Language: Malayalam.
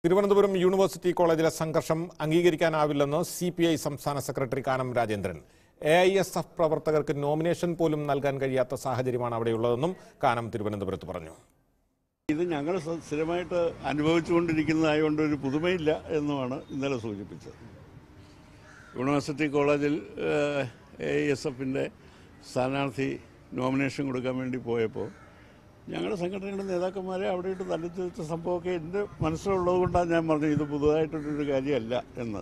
തിരുവനന്തപുരം യൂണിവേഴ്സിറ്റി കോളേജിലെ സംഘർഷം അംഗീകരിക്കാനാവില്ലെന്ന് സി പി ഐ സംസ്ഥാന secretary Kanam Rajendran A I S F പ്രവർത്തകർക്ക് നോമിനേഷൻ പോലും നൽകാൻ കഴിയാത്ത സാഹചര്യമാണ് അവിടെയുള്ളതെന്നും കാനം തിരുവനന്തപുരത്ത് പറഞ്ഞു ഇത് ഞങ്ങൾ സ- സ്ഥിരമായിട്ട് അനുഭവിച്ചുകൊണ്ടിരിക്കുന്നതായതുകൊണ്ട് ഒരു പുതുമയില്ല എന്നുമാണ് ഇന്നലെ സൂചിപ്പിച്ചത് യൂണിവേഴ്സിറ്റി കോളേജിൽ എ എസ് എഫിൻ്റെ സ്ഥാനാർത്ഥി നോമിനേഷൻ കൊടുക്കാൻ വേണ്ടി പോയപ്പോൾ ഞങ്ങളുടെ സംഘടനയുടെ നേതാക്കന്മാരെ അവിടെ ഇട്ട് തല്ലിച്ചെടുത്ത സംഭവമൊക്കെ എൻ്റെ മനസ്സിലുള്ളത് കൊണ്ടാണ് ഞാൻ പറഞ്ഞത് ഇത് പുതുതായിട്ടൊരു കാര്യമല്ല എന്ന്